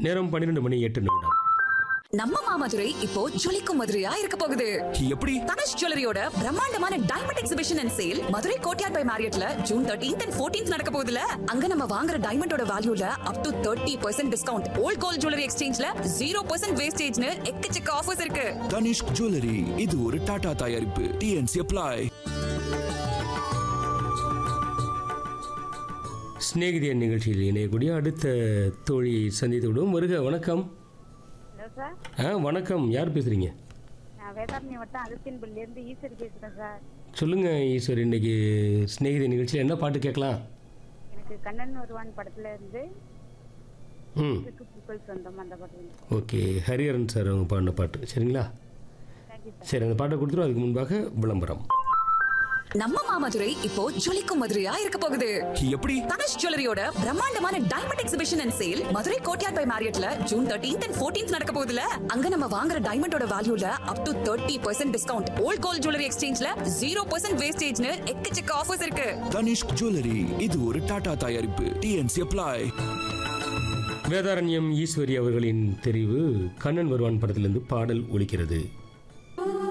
நேரம் பன்னிரெண்டு மணி எட்டு நிமிடம் நம்ம மாமதுரை இப்போ ஜொலிக்கும் மதுரையா இருக்க போகுது எப்படி தனுஷ் ஜுவல்லரியோட பிரம்மாண்டமான diamond exhibition and sale Madurai courtyard by மேரியட்ல ஜூன் தேர்ட்டீன்த் அண்ட் ஃபோர்டீன்த் நடக்க போகுதுல அங்க நம்ம வாங்குற டைமண்டோட வேல்யூல up to thirty percent discount old gold jewellery எக்ஸ்சேஞ்ச்ல ஜீரோ பர்சன்ட் வேஸ்டேஜ்னு எக்கச்சக்க ஆஃபர்ஸ் இருக்கு தனிஷ்க் ஜுவல்லரி இது ஒரு டாடா தயாரிப்பு டிஎன்சி அப்ளை சிநேகிதியன் நிகழ்ச்சியில் இணையக்கூடிய அடுத்த தோழி சந்தித்து விடுவோம் வருக வணக்கம் ஹலோ சார் ஆ வணக்கம் யார் பேசுறீங்க நான் வேதாரண்யம் வட்டம் அகஸ்தியன்பள்ளியிலேருந்து ஈஸ்வரி பேசுகிறேன் சார் சொல்லுங்க ஈஸ்வர் இன்னைக்கு சிநேகிதி நிகழ்ச்சியில் என்ன பாட்டு கேட்கலாம் எனக்கு கண்ணன் வருவான் படத்துல இருந்து ம் இதுக்கு புகழ் சொந்தம் அந்த படம் ஓகே ஹரிஹரன் சார் அவங்க பாடின பாட்டு சரிங்களா தேங்க்யூ சார் சரி அந்த பாட்டை கொடுத்துரும் அதுக்கு முன்பாக விளம்பரம் நம்ம மாமதுரை இப்போ ஜொலிக்கும் மதுரையா இருக்க போகுது எப்படி தனுஷ் ஜுவல்லரியோட பிரம்மாண்டமான diamond exhibition and sale Madurai courtyard by மேரியட்ல ஜூன் தேர்ட்டீன்த் அண்ட் ஃபோர்டீன்த் நடக்க போகுதுல அங்க நம்ம வாங்குற டைமண்டோட வேல்யூல up to thirty percent discount old gold jewellery எக்ஸ்சேஞ்ச்ல ஜீரோ பர்சன்ட் வேஸ்டேஜ்னு எக்கச்சக்க ஆஃபர்ஸ் இருக்கு தனிஷ்க் ஜுவல்லரி இது ஒரு டாடா தயாரிப்பு டிஎன்சி அப்ளை வேதாரண்யம் ஈஸ்வரி அவர்களின் தெரிவு கண்ணன் வருவான் படத்திலிருந்து பாடல் ஒலிக்கிறது